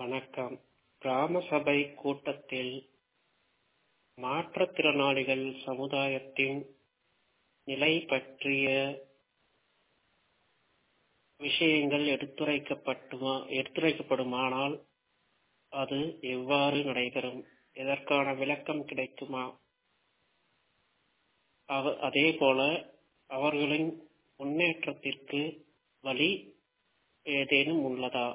வணக்கம் கிராம சபை கூட்டத்தில் மாற்றுத்திறனாளிகள் சமுதாயத்தின் நிலை பற்றிய விஷயங்கள் எடுத்துரைக்கப்பட்டுமா எடுத்துரைக்கப்படுமானால் அது எவ்வாறு நடைபெறும் இதற்கான விளக்கம் கிடைக்குமா அவ- அதேபோல அவர்களின் முன்னேற்றத்திற்கு வழி ஏதேனும் உள்ளதா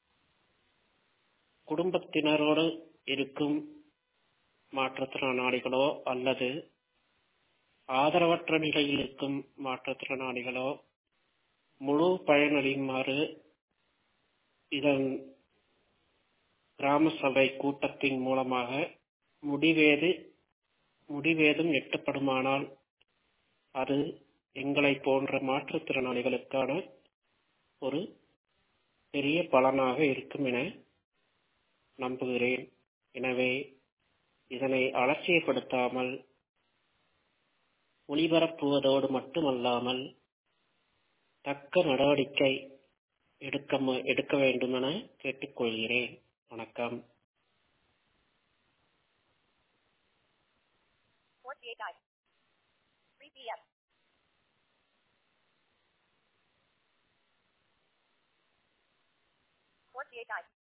குடும்பத்தினரோடு இருக்கும் மாற்றுத்திறனாளிகளோ அல்லது ஆதரவற்ற நிலையில் இருக்கும் மாற்றுத்திறனாளிகளோ முழு பயனடையுமாறு இதன் கிராம சபை கூட்டத்தின் மூலமாக முடிவேது முடிவேதும் எட்டப்படுமானால் அது எங்களை போன்ற மாற்றுத்திறனாளிகளுக்கான ஒரு பெரிய பலனாக இருக்கும் என நம்புகிறேன் எனவே இதனை அலட்சியப்படுத்தாமல் ஒளிபரப்புவதோடு மட்டுமல்லாமல் தக்க நடவடிக்கை எடுக்க மு- எடுக்க வேண்டும் என கேட்டுக்கொள்கிறேன் வணக்கம் 48 I. 3 p.m. 48 I.